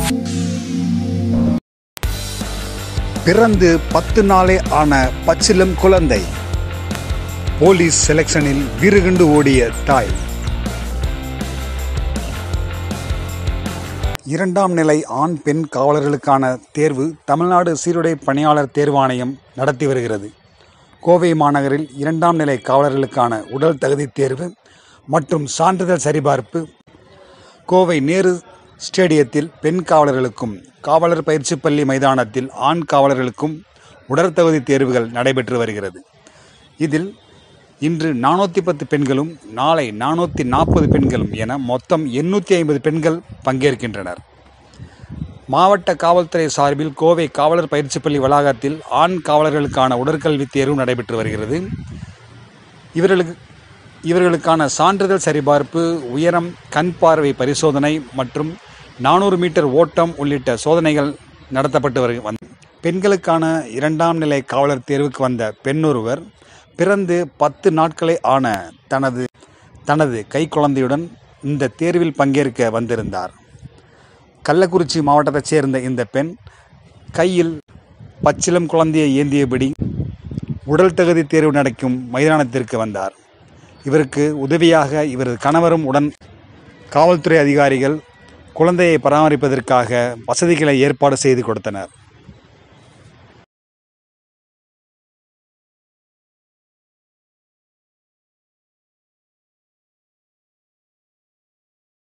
பிறந்து பத்து நாளே ஆன பச்சிலம் குழந்தை போலீஸ் செலெக்ஷனில் வீறுகண்டு ஓடிய தாய் இரண்டாம் நிலை ஆண் பெண் காவலர்களுக்கான தேர்வு தமிழ்நாடு சீருடை பணியாளர் தேர்வாணையம் நடத்தி வருகிறது கோவை மாநகரில் இரண்டாம் நிலை காவலர்களுக்கான உடல் தகுதி தேர்வு மற்றும் சான்றிதழ் சரிபார்ப்பு கோவை நேரு ஸ்டேடியத்தில் பெண் காவலர்களுக்கும் காவலர் பயிற்சி பள்ளி மைதானத்தில் ஆண் காவலர்களுக்கும் உடற்தகுதி தேர்வுகள் நடைபெற்று வருகிறது இதில் இன்று நானூற்றி பத்து பெண்களும் நாளை நானூற்றி நாற்பது பெண்களும் என மொத்தம் எண்ணூற்றி ஐம்பது பெண்கள் பங்கேற்கின்றனர் மாவட்ட காவல்துறை சார்பில் கோவை காவலர் பயிற்சி பள்ளி வளாகத்தில் ஆண் காவலர்களுக்கான உடற்கல்வி தேர்வு நடைபெற்று வருகிறது இவர்களுக்கு இவர்களுக்கான சான்றிதழ் சரிபார்ப்பு உயரம் கண் பார்வை பரிசோதனை மற்றும் நானூறு மீட்டர் ஓட்டம் உள்ளிட்ட சோதனைகள் நடத்தப்பட்டு வரு வந் பெண்களுக்கான இரண்டாம் நிலை காவலர் தேர்வுக்கு வந்த பெண்ணொருவர் பிறந்து பத்து நாட்களே ஆன தனது தனது கைக்குழந்தையுடன் இந்த தேர்வில் பங்கேற்க வந்திருந்தார் கள்ளக்குறிச்சி மாவட்டத்தைச் சேர்ந்த இந்த பெண் கையில் பச்சிலம் குழந்தையை ஏந்தியபடி உடல் தகுதி தேர்வு நடக்கும் மைதானத்திற்கு வந்தார் இவருக்கு உதவியாக இவரது கணவரும் உடன் காவல்துறை அதிகாரிகள் குழந்தையை பராமரிப்பதற்காக வசதிகளை ஏற்பாடு செய்து கொடுத்தனர்